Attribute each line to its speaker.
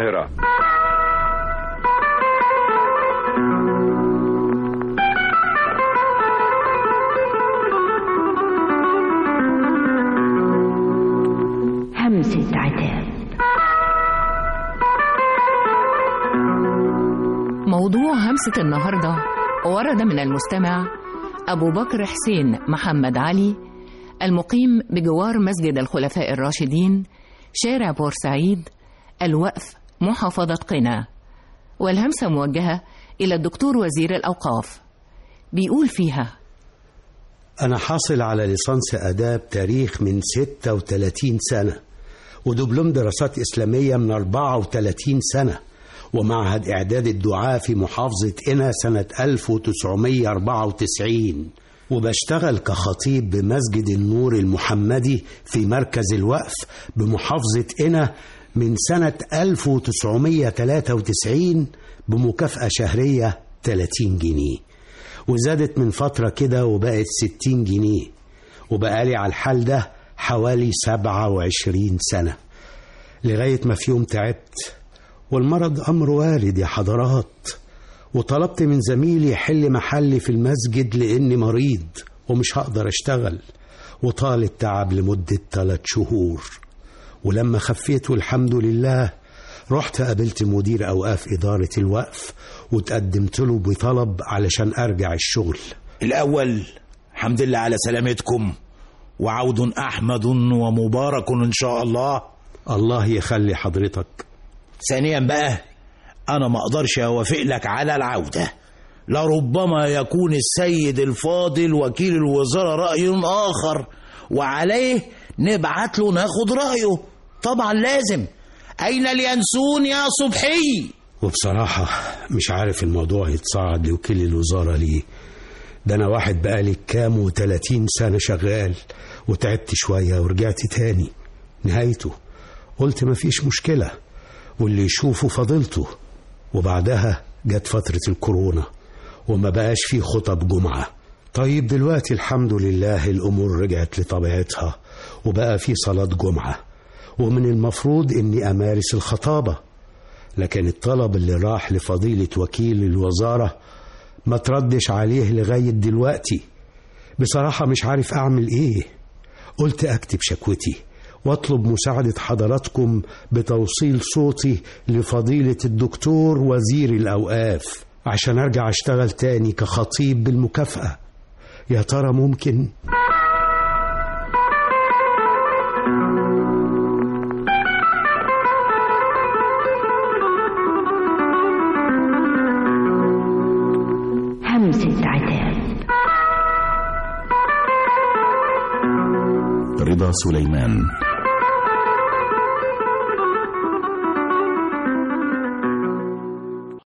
Speaker 1: القاهرة
Speaker 2: همسة عتاب
Speaker 3: موضوع همسة النهاردة ورد من المستمع أبو بكر حسين محمد علي المقيم بجوار مسجد الخلفاء الراشدين شارع بورسعيد الوقف محافظة قنا والهمسة موجهة إلى الدكتور وزير الأوقاف بيقول فيها
Speaker 4: أنا حاصل على ليسانس آداب تاريخ من 36 سنة ودبلوم دراسات إسلامية من 34 سنة ومعهد إعداد الدعاة في محافظة قنا سنة 1994 وبشتغل كخطيب بمسجد النور المحمدي في مركز الوقف بمحافظة قنا من سنة 1993 بمكافأة شهرية 30 جنيه وزادت من فترة كده وبقت 60 جنيه وبقالي على الحال ده حوالي 27 سنة لغاية ما في يوم تعبت والمرض أمر وارد يا حضرات وطلبت من زميلي يحل محلي في المسجد لأني مريض ومش هقدر أشتغل وطال التعب لمدة ثلاث شهور ولما خفيت والحمد لله رحت قابلت مدير أوقاف إدارة الوقف وتقدمت له بطلب علشان أرجع الشغل
Speaker 5: الأول الحمد لله على سلامتكم وعود أحمد ومبارك إن شاء الله
Speaker 4: الله يخلي حضرتك
Speaker 5: ثانيا بقى أنا ما أقدرش أوافق لك على العودة لربما يكون السيد الفاضل وكيل الوزارة رأي آخر وعليه نبعت له ناخد رأيه طبعا لازم أين اليانسون يا صبحي
Speaker 4: وبصراحة مش عارف الموضوع يتصاعد لوكيل الوزارة ليه ده أنا واحد بقالي كام وتلاتين سنة شغال وتعبت شوية ورجعت تاني نهايته قلت مفيش مشكلة واللي يشوفه فضلته وبعدها جت فترة الكورونا وما بقاش فيه خطب جمعة طيب دلوقتي الحمد لله الأمور رجعت لطبيعتها وبقى في صلاة جمعة ومن المفروض إني أمارس الخطابة لكن الطلب اللي راح لفضيلة وكيل الوزارة ما تردش عليه لغاية دلوقتي بصراحة مش عارف أعمل إيه قلت أكتب شكوتي واطلب مساعدة حضراتكم بتوصيل صوتي لفضيلة الدكتور وزير الأوقاف عشان أرجع أشتغل تاني كخطيب بالمكافأة يا ترى ممكن؟
Speaker 2: همسة عتاب
Speaker 6: رضا سليمان